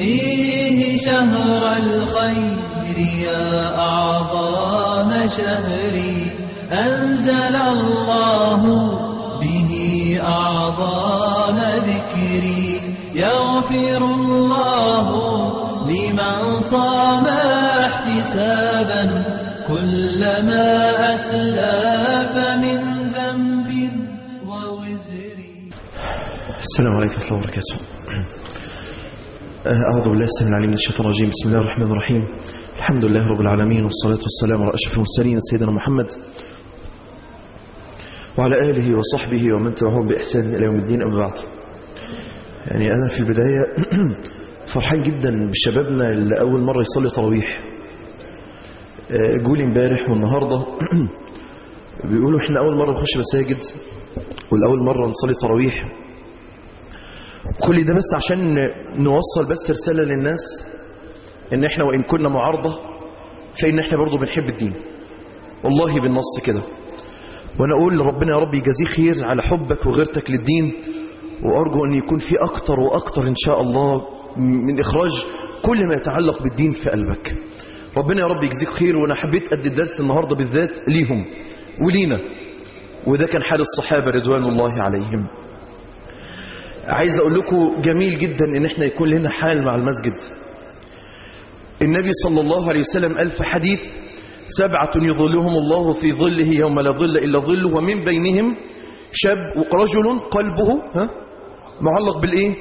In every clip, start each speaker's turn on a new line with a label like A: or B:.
A: فيه شهر الخير يا أعظم شهري أنزل الله به أعظم ذكري يغفر الله لمن صام احتسابا كلما أسلف من ذنب ووزر
B: السلام عليكم ورحمة الله وبركاته أعوذ بالله السلام العليم من الشيطان الرجيم بسم الله الرحمن الرحيم الحمد لله رب العالمين والصلاة والسلام على أشرف المرسلين سيدنا محمد وعلى آله وصحبه ومن تبعهم بإحسان إلى يوم الدين أما بعد يعني أنا في البداية فرحان جدا بشبابنا اللي أول مرة يصلي تراويح جولي امبارح والنهاردة بيقولوا احنا أول مرة نخش مساجد والأول مرة نصلي تراويح كل ده بس عشان نوصل بس رسالة للناس ان احنا وان كنا معارضة فان احنا برضو بنحب الدين والله بالنص كده وانا اقول لربنا يا رب يجازيه خير على حبك وغيرتك للدين وارجو ان يكون في اكتر واكتر ان شاء الله من اخراج كل ما يتعلق بالدين في قلبك ربنا يا رب يجزيك خير وانا حبيت ادي الدرس النهاردة بالذات ليهم ولينا وده كان حال الصحابة رضوان الله عليهم عايز اقول لكم جميل جدا ان احنا يكون لنا حال مع المسجد النبي صلى الله عليه وسلم قال في حديث سبعة يظلهم الله في ظله يوم لا ظل إلا ظله ومن بينهم شاب ورجل قلبه ها معلق بالإيه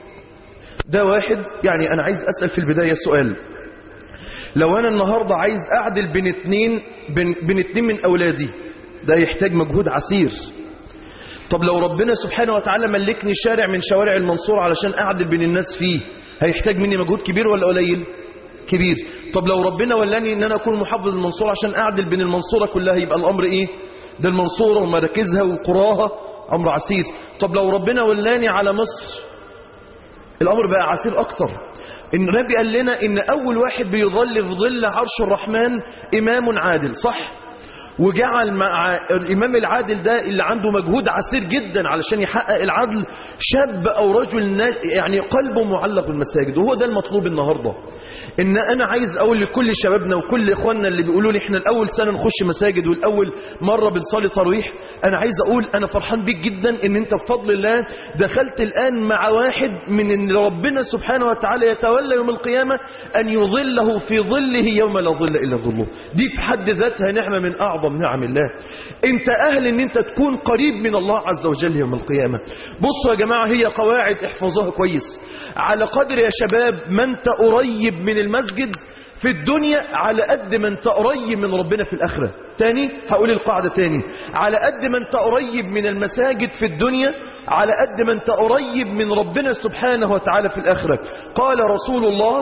B: ده واحد يعني أنا عايز أسأل في البداية سؤال لو أنا النهاردة عايز أعدل بين اتنين بين, بين اتنين من أولادي ده يحتاج مجهود عسير طب لو ربنا سبحانه وتعالى ملكني شارع من شوارع المنصورة علشان أعدل بين الناس فيه هيحتاج مني مجهود كبير ولا قليل كبير طب لو ربنا ولاني ان انا اكون محافظ المنصورة عشان اعدل بين المنصورة كلها يبقى الامر ايه ده المنصورة ومراكزها وقراها امر عسير طب لو ربنا ولاني على مصر الامر بقى عسير اكتر النبي قال لنا ان اول واحد بيظل في ظل عرش الرحمن امام عادل صح وجعل مع الإمام العادل ده اللي عنده مجهود عسير جدا علشان يحقق العدل شاب أو رجل يعني قلبه معلق بالمساجد وهو ده المطلوب النهاردة إن أنا عايز أقول لكل شبابنا وكل إخواننا اللي بيقولوا لي إحنا الأول سنة نخش مساجد والأول مرة بنصلي تراويح أنا عايز أقول أنا فرحان بيك جدا إن أنت بفضل الله دخلت الآن مع واحد من إن ربنا سبحانه وتعالى يتولى يوم القيامة أن يظله في ظله يوم لا ظل إلا ظله دي في حد ذاتها نعمة من أعظم أعظم نعم الله انت اهل ان انت تكون قريب من الله عز وجل يوم القيامة بصوا يا جماعة هي قواعد احفظوها كويس على قدر يا شباب ما انت قريب من المسجد في الدنيا على قد ما انت قريب من ربنا في الآخرة تاني هقول القاعدة تاني على قد ما انت قريب من المساجد في الدنيا على قد ما انت قريب من ربنا سبحانه وتعالى في الآخرة قال رسول الله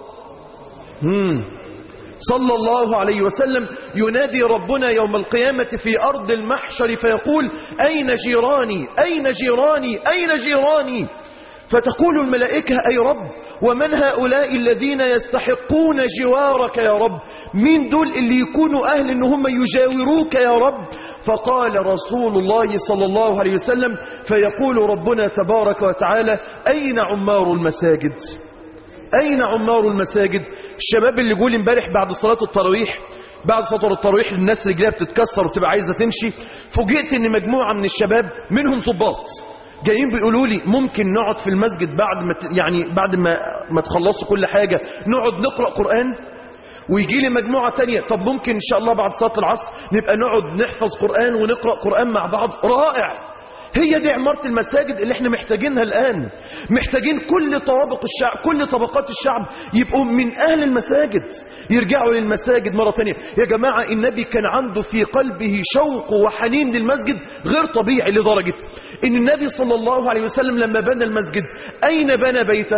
B: مم. صلى الله عليه وسلم ينادي ربنا يوم القيامة في أرض المحشر فيقول أين جيراني أين جيراني أين جيراني فتقول الملائكة أي رب ومن هؤلاء الذين يستحقون جوارك يا رب مين دول اللي يكونوا أهل إن هم يجاوروك يا رب فقال رسول الله صلى الله عليه وسلم فيقول ربنا تبارك وتعالى أين عمار المساجد أين عمار المساجد الشباب اللي جول امبارح بعد صلاة التراويح بعد فترة التراويح الناس رجلها بتتكسر وتبقى عايزة تمشي فوجئت ان مجموعة من الشباب منهم ضباط جايين بيقولوا لي ممكن نقعد في المسجد بعد ما يعني بعد ما ما تخلصوا كل حاجة نقعد نقرأ قرآن ويجي لي مجموعة تانية طب ممكن ان شاء الله بعد صلاة العصر نبقى نقعد نحفظ قرآن ونقرأ قرآن مع بعض رائع هي دي عمارة المساجد اللي احنا محتاجينها الآن محتاجين كل طوابق الشعب كل طبقات الشعب يبقوا من أهل المساجد يرجعوا للمساجد مرة تانية يا جماعة النبي كان عنده في قلبه شوق وحنين للمسجد غير طبيعي لدرجة ان النبي صلى الله عليه وسلم لما بنى المسجد أين بنى بيته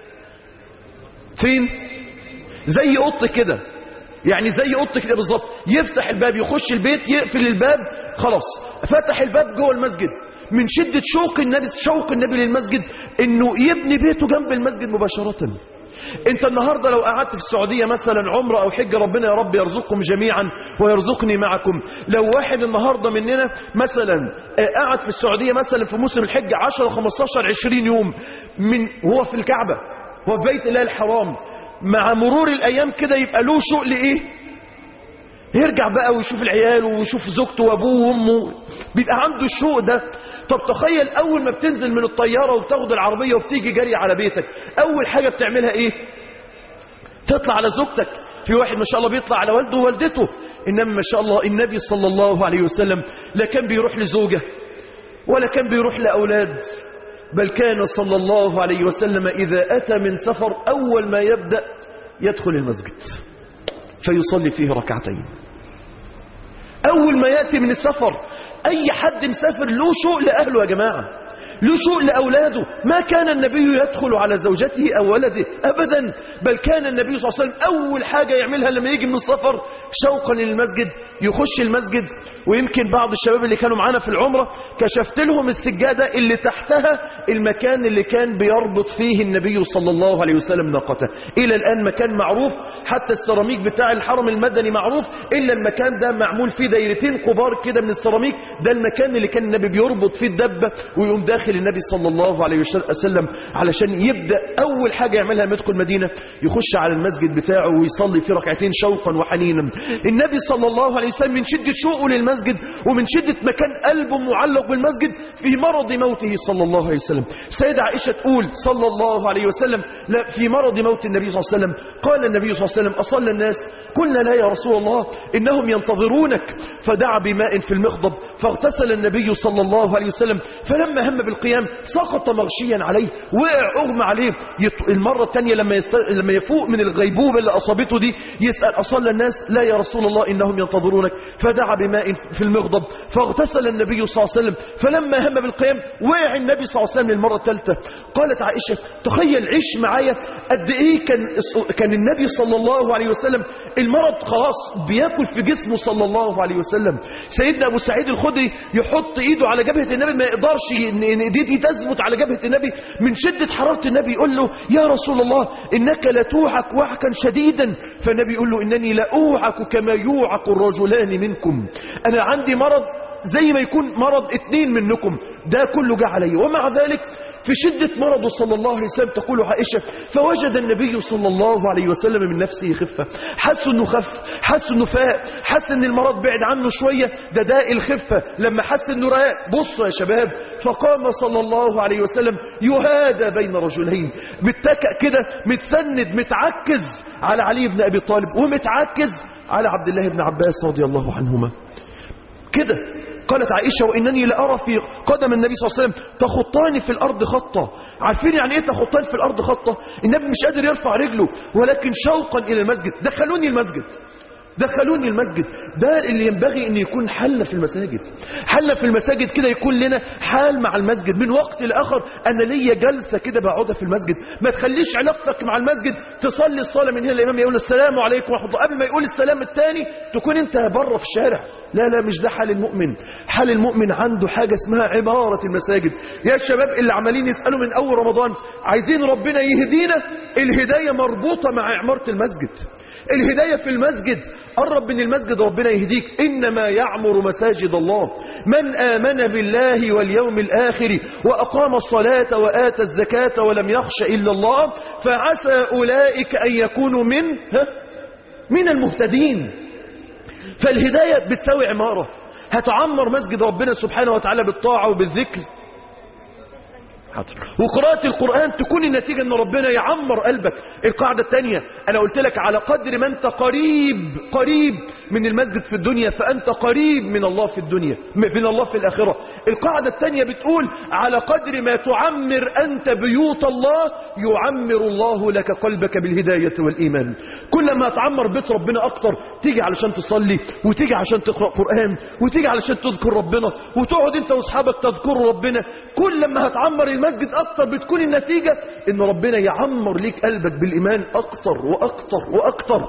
B: فين زي قط كده يعني زي قط كده بالظبط يفتح الباب يخش البيت يقفل الباب خلاص فتح الباب جوه المسجد من شدة شوق النبي شوق النبي للمسجد انه يبني بيته جنب المسجد مباشرة انت النهاردة لو قعدت في السعودية مثلا عمرة او حجة ربنا يا رب يرزقكم جميعا ويرزقني معكم لو واحد النهاردة مننا مثلا قعد في السعودية مثلا في موسم الحج 10 15 20 يوم من هو في الكعبة وفي بيت الله الحرام مع مرور الأيام كده يبقى له شوق لإيه يرجع بقى ويشوف العيال ويشوف زوجته وابوه وامه بيبقى عنده الشوق ده طب تخيل اول ما بتنزل من الطياره وبتاخد العربيه وبتيجي جري على بيتك اول حاجه بتعملها ايه تطلع على زوجتك في واحد ما شاء الله بيطلع على والده ووالدته انما ما شاء الله النبي صلى الله عليه وسلم لا كان بيروح لزوجه ولا كان بيروح لاولاد بل كان صلى الله عليه وسلم اذا اتى من سفر اول ما يبدا يدخل المسجد فيصلي فيه ركعتين أول ما يأتي من السفر أي حد مسافر له شوق لأهله يا جماعة له شوق لأولاده ما كان النبي يدخل على زوجته أو ولده أبدا بل كان النبي صلى الله عليه وسلم أول حاجة يعملها لما يجي من السفر شوقا للمسجد يخش المسجد ويمكن بعض الشباب اللي كانوا معانا في العمرة كشفت لهم السجادة اللي تحتها المكان اللي كان بيربط فيه النبي صلى الله عليه وسلم ناقته إلى الآن مكان معروف حتى السيراميك بتاع الحرم المدني معروف إلا المكان ده معمول فيه دايرتين كبار كده من السيراميك ده المكان اللي كان النبي بيربط فيه الدبة ويقوم داخل النبي صلى الله عليه وسلم علشان يبدأ أول حاجة يعملها لما يدخل مدينة يخش على المسجد بتاعه ويصلي فيه ركعتين شوقا وحنينا النبي صلى الله عليه وسلم من شدة شوقه للمسجد ومن شدة مكان قلبه معلق بالمسجد في مرض موته صلى الله عليه وسلم سيدة عائشة تقول صلى الله عليه وسلم لا في مرض موت النبي صلى الله عليه وسلم قال النبي صلى الله عليه وسلم أصلى الناس قلنا لا يا رسول الله إنهم ينتظرونك فدعا بماء في المخضب فاغتسل النبي صلى الله عليه وسلم فلما هم بالقيام سقط مغشيا عليه وقع أغمى عليه يط... المرة الثانية لما, يست... لما يفوق من الغيبوبة اللي أصابته دي يسأل أصلى الناس لا يا رسول الله إنهم ينتظرونك فدعا بماء في المغضب فاغتسل النبي صلى الله عليه وسلم فلما هم بالقيام وقع النبي صلى الله عليه وسلم للمرة الثالثة قالت عائشة تخيل عيش معايا قد إيه كان كان النبي صلى الله عليه وسلم المرض خلاص بياكل في جسمه صلى الله عليه وسلم سيدنا أبو سعيد الخدري يحط إيده على جبهة النبي ما يقدرش إن إيديه دي تثبت على جبهة النبي من شدة حرارة النبي يقول له يا رسول الله إنك لتوعك وعكا شديدا فالنبي يقول له إنني لأوعك كما يوعك الرجلان منكم أنا عندي مرض زي ما يكون مرض اتنين منكم ده كله جه علي ومع ذلك في شدة مرضه صلى الله عليه وسلم تقول عائشة فوجد النبي صلى الله عليه وسلم من نفسه خفة حس انه خف حس انه فاق حس ان المرض بعد عنه شوية ده داء الخفة لما حس انه راق بصوا يا شباب فقام صلى الله عليه وسلم يهادى بين رجلين متكأ كده متسند متعكز على علي بن ابي طالب ومتعكز على عبد الله بن عباس رضي الله عنهما كده قالت عائشة وإنني لأرى في قدم النبي صلى الله عليه وسلم تخطان في الأرض خطة عارفين يعني إيه تخطان في الأرض خطة النبي مش قادر يرفع رجله ولكن شوقا إلى المسجد دخلوني المسجد دخلوني المسجد ده اللي ينبغي ان يكون حل في المساجد حل في المساجد كده يكون لنا حال مع المسجد من وقت لاخر انا ليا جلسه كده بقعدها في المسجد ما تخليش علاقتك مع المسجد تصلي الصلاه من هنا الامام يقول السلام عليكم ورحمه الله قبل ما يقول السلام الثاني تكون انت بره في الشارع لا لا مش ده حال المؤمن حال المؤمن عنده حاجه اسمها عماره المساجد يا شباب اللي عمالين يسالوا من اول رمضان عايزين ربنا يهدينا الهدايه مربوطه مع عماره المسجد الهداية في المسجد قرب من المسجد ربنا يهديك إنما يعمر مساجد الله من آمن بالله واليوم الآخر وأقام الصلاة وآتى الزكاة ولم يخش إلا الله فعسى أولئك أن يكونوا من ها؟ من المهتدين فالهداية بتساوي عمارة هتعمر مسجد ربنا سبحانه وتعالى بالطاعة وبالذكر حاضر وقراءة القرآن تكون النتيجة ان ربنا يعمر قلبك القاعدة الثانية انا قلت لك على قدر ما انت قريب قريب من المسجد في الدنيا فانت قريب من الله في الدنيا من الله في الاخرة القاعدة الثانية بتقول على قدر ما تعمر انت بيوت الله يعمر الله لك قلبك بالهداية والايمان كل ما تعمر بيت ربنا اكتر تيجي علشان تصلي وتيجي عشان تقرأ قرآن وتيجي علشان تذكر ربنا وتقعد انت واصحابك تذكروا ربنا كل ما هتعمر المسجد اكتر بتكون النتيجة ان ربنا يعمر ليك قلبك بالايمان اكتر واكتر واكتر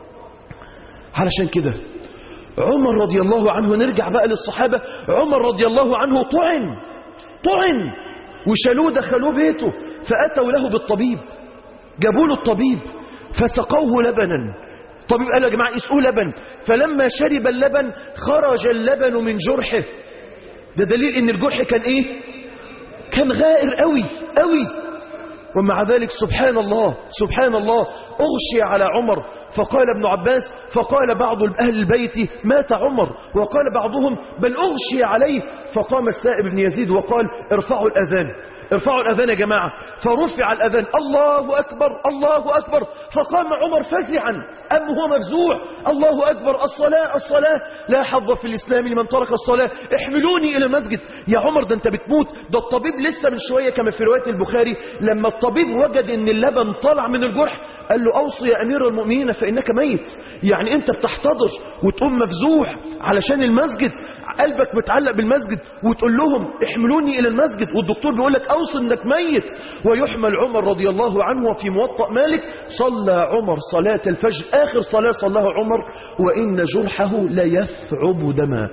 B: علشان كده عمر رضي الله عنه نرجع بقى للصحابة عمر رضي الله عنه طعن طعن وشالوه دخلوه بيته فأتوا له بالطبيب جابوا له الطبيب فسقوه لبنا طبيب قال يا جماعة اسقوه لبن فلما شرب اللبن خرج اللبن من جرحه ده دليل ان الجرح كان ايه كان غائر قوي قوي ومع ذلك سبحان الله سبحان الله أغشي على عمر فقال ابن عباس فقال بعض أهل البيت مات عمر وقال بعضهم بل أغشي عليه فقام السائب بن يزيد وقال ارفعوا الأذان ارفعوا الأذان يا جماعة فرفع الأذان الله أكبر الله أكبر فقام عمر فزعا أم هو مفزوع الله أكبر الصلاة الصلاة لا حظ في الإسلام لمن ترك الصلاة احملوني إلى المسجد يا عمر ده أنت بتموت ده الطبيب لسه من شوية كما في رواية البخاري لما الطبيب وجد أن اللبن طلع من الجرح قال له أوصي يا أمير المؤمنين فإنك ميت يعني أنت بتحتضر وتقوم مفزوع علشان المسجد قلبك متعلق بالمسجد وتقول لهم احملوني إلى المسجد والدكتور بيقول لك أوصي أنك ميت ويحمل عمر رضي الله عنه وفي موطأ مالك صلى عمر صلاة الفجر آخر صلاة صلاها عمر وإن جرحه ليثعب دما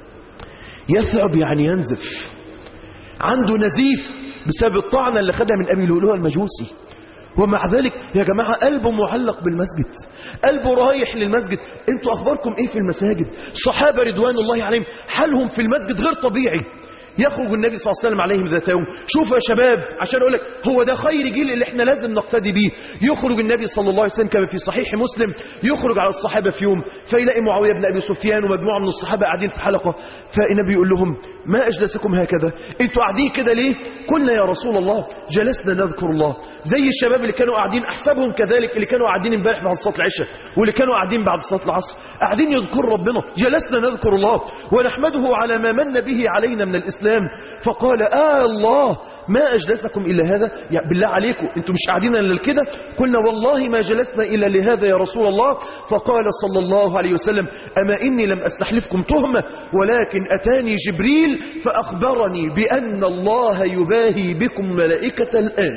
B: يثعب يعني ينزف عنده نزيف بسبب الطعنة اللي خدها من أبي لؤلؤة المجوسي ومع ذلك يا جماعة قلبه معلق بالمسجد قلبه رايح للمسجد انتوا اخباركم ايه في المساجد صحابة رضوان الله عليهم حالهم في المسجد غير طبيعي يخرج النبي صلى الله عليه وسلم عليهم ذات يوم شوفوا يا شباب عشان اقول لك هو ده خير جيل اللي احنا لازم نقتدي بيه يخرج النبي صلى الله عليه وسلم كما في صحيح مسلم يخرج على الصحابه في يوم فيلاقي معاويه بن ابي سفيان ومجموعه من الصحابه قاعدين في حلقه فالنبي يقول لهم ما اجلسكم هكذا انتوا قاعدين كده ليه قلنا يا رسول الله جلسنا نذكر الله زي الشباب اللي كانوا قاعدين احسبهم كذلك اللي كانوا قاعدين امبارح بعد صلاه العشاء واللي كانوا قاعدين بعد صلاه العصر قاعدين يذكروا ربنا جلسنا نذكر الله ونحمده على ما من به علينا من الاسلام فقال آه الله ما أجلسكم إلا هذا يعني بالله عليكم أنتم مش قاعدين إلا كده قلنا والله ما جلسنا إلا لهذا يا رسول الله فقال صلى الله عليه وسلم أما إني لم أستحلفكم تهمة ولكن أتاني جبريل فأخبرني بأن الله يباهي بكم ملائكة الآن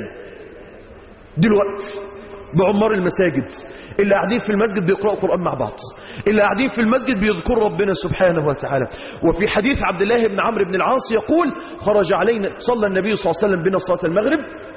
B: دلوقتي بعمار المساجد اللي قاعدين في المسجد بيقرأوا قرآن مع بعض اللي قاعدين في المسجد بيذكروا ربنا سبحانه وتعالى وفي حديث عبد الله بن عمرو بن العاص يقول خرج علينا صلى النبي صلى الله عليه وسلم بنا صلاة المغرب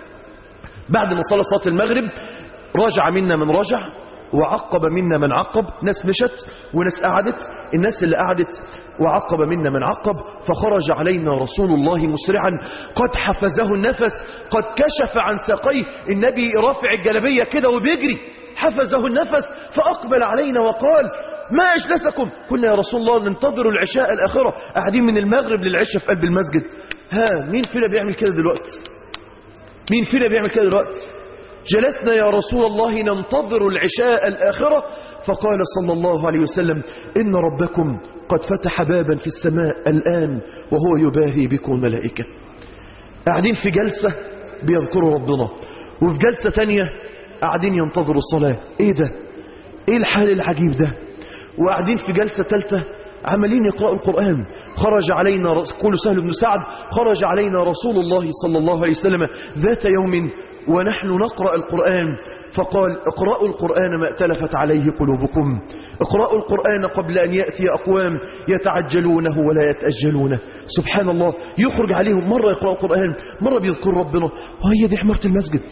B: بعد ما صلى صلاة المغرب رجع منا من رجع وعقب منا من عقب ناس مشت وناس قعدت الناس اللي قعدت وعقب منا من عقب فخرج علينا رسول الله مسرعا قد حفزه النفس قد كشف عن ساقيه النبي رافع الجلبية كده وبيجري حفزه النفس فأقبل علينا وقال ما أجلسكم قلنا يا رسول الله ننتظر العشاء الآخرة قاعدين من المغرب للعشاء في قلب المسجد ها مين فينا بيعمل كده دلوقتي مين فينا بيعمل كده دلوقتي جلسنا يا رسول الله ننتظر العشاء الآخرة فقال صلى الله عليه وسلم إن ربكم قد فتح بابا في السماء الآن وهو يباهي بكم الملائكة قاعدين في جلسة بيذكروا ربنا وفي جلسة تانية قاعدين ينتظروا الصلاة ايه ده ايه الحال العجيب ده وقاعدين في جلسة ثالثة عمالين يقرأوا القرآن خرج علينا قول سهل بن سعد خرج علينا رسول الله صلى الله عليه وسلم ذات يوم ونحن نقرأ القرآن فقال اقرأوا القرآن ما ائتلفت عليه قلوبكم اقرأوا القرآن قبل أن يأتي أقوام يتعجلونه ولا يتأجلونه سبحان الله يخرج عليهم مرة يقرأوا القرآن مرة بيذكر ربنا وهي دي حمارة المسجد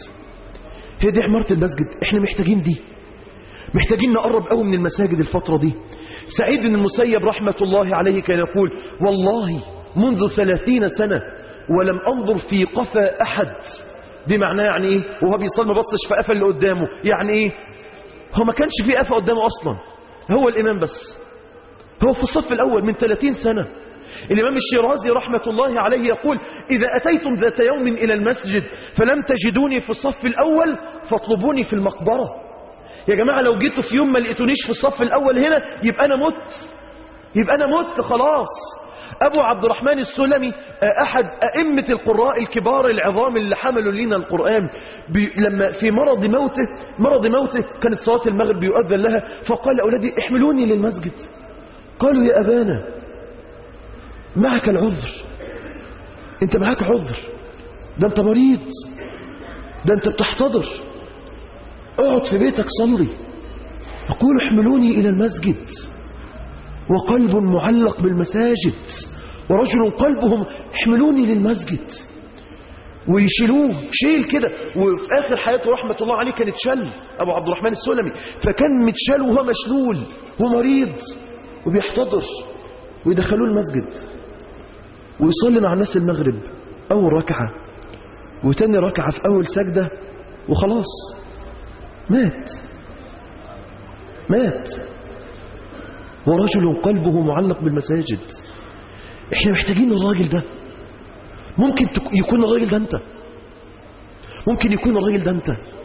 B: هي دي عمارة المسجد احنا محتاجين دي محتاجين نقرب قوي من المساجد الفترة دي سعيد بن المسيب رحمة الله عليه كان يقول والله منذ ثلاثين سنة ولم أنظر في قفا أحد بمعنى يعني ايه وهو بيصلي ما بصش في قفا اللي قدامه يعني ايه هو ما كانش في قفا قدامه أصلا هو الإمام بس هو في الصف الأول من 30 سنة الإمام الشيرازي رحمة الله عليه يقول إذا أتيتم ذات يوم إلى المسجد فلم تجدوني في الصف الأول فاطلبوني في المقبرة يا جماعة لو جيتوا في يوم ما لقيتونيش في الصف الأول هنا يبقى أنا مت يبقى أنا مت خلاص أبو عبد الرحمن السلمي أحد أئمة القراء الكبار العظام اللي حملوا لنا القرآن لما في مرض موته مرض موته كانت صلاة المغرب بيؤذن لها فقال أولادي احملوني للمسجد قالوا يا أبانا معك العذر انت معاك عذر ده انت مريض ده انت بتحتضر اقعد في بيتك صلي يقول احملوني الى المسجد وقلب معلق بالمساجد ورجل قلبهم احملوني للمسجد ويشيلوه شيل كده وفي اخر حياته رحمه الله عليه كان اتشل ابو عبد الرحمن السلمي فكان متشال وهو مشلول ومريض وبيحتضر ويدخلوه المسجد ويصلي مع الناس المغرب أول ركعة وتاني ركعة في أول سجدة وخلاص مات مات ورجل قلبه معلق بالمساجد احنا محتاجين الراجل ده ممكن يكون الراجل ده انت ممكن يكون الراجل ده انت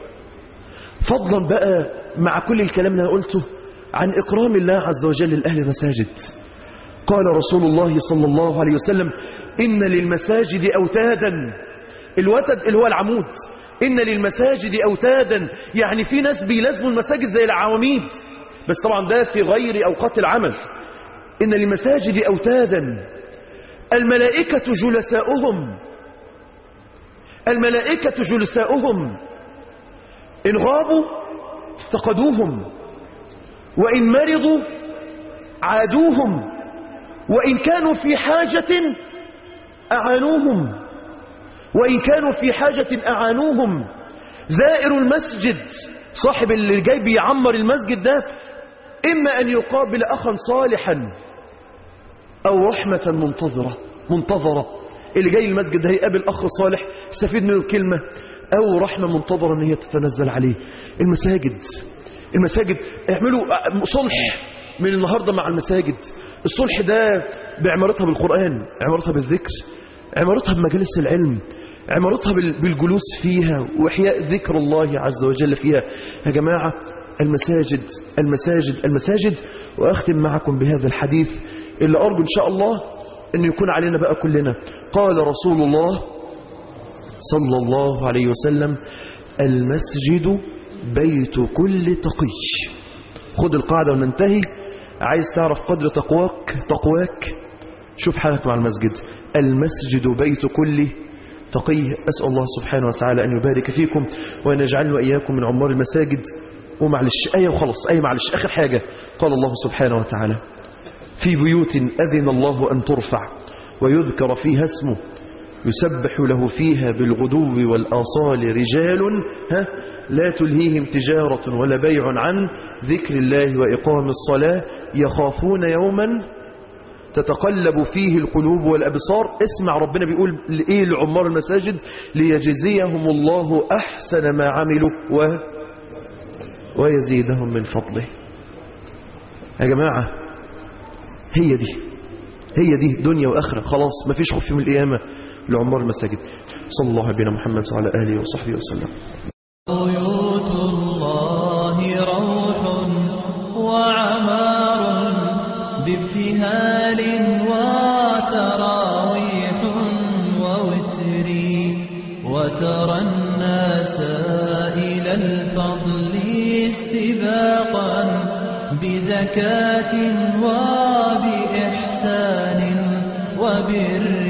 B: فضلا بقى مع كل الكلام اللي انا قلته عن اكرام الله عز وجل لاهل المساجد قال رسول الله صلى الله عليه وسلم ان للمساجد اوتادا الوتد اللي هو العمود ان للمساجد اوتادا يعني في ناس بيلازموا المساجد زي العواميد بس طبعا ده في غير اوقات العمل ان للمساجد اوتادا الملائكه جلساؤهم الملائكه جلساؤهم ان غابوا افتقدوهم وان مرضوا عادوهم وان كانوا في حاجه اعانوهم وإن كانوا في حاجة أعانوهم زائر المسجد صاحب اللي جاي بيعمر المسجد ده إما أن يقابل أخا صالحا أو رحمة منتظرة منتظرة اللي جاي المسجد ده هيقابل أخ صالح يستفيد منه الكلمة أو رحمة منتظرة أن هي تتنزل عليه المساجد المساجد اعملوا صلح من النهاردة مع المساجد الصلح ده بعمارتها بالقرآن عمارتها بالذكر عمارتها بمجالس العلم عمارتها بالجلوس فيها وإحياء ذكر الله عز وجل فيها يا جماعة المساجد المساجد المساجد وأختم معكم بهذا الحديث اللي أرجو إن شاء الله أن يكون علينا بقى كلنا قال رسول الله صلى الله عليه وسلم المسجد بيت كل تقي خد القاعدة وننتهي عايز تعرف قدر تقواك تقواك شوف حالك مع المسجد المسجد بيت كل تقي أسأل الله سبحانه وتعالى أن يبارك فيكم وأن يجعلنا وإياكم من عمار المساجد ومعلش آية وخلص آية معلش آخر حاجة قال الله سبحانه وتعالى في بيوت أذن الله أن ترفع ويذكر فيها اسمه يسبح له فيها بالغدو والآصال رجال ها لا تلهيهم تجارة ولا بيع عن ذكر الله وإقام الصلاة يخافون يوما تتقلب فيه القلوب والأبصار اسمع ربنا بيقول لإيه لعمار المساجد ليجزيهم الله أحسن ما عملوا و... ويزيدهم من فضله يا جماعة هي دي هي دي دنيا وآخرة خلاص ما فيش خوف من القيامة لعمار المساجد صلى الله عليه محمد وعلى آله وصحبه وسلم
A: بيوت الله روح وعمار بابتهال وتراويح ووتر وترى الناس إلى الفضل استباقا بزكاة وبإحسان وبر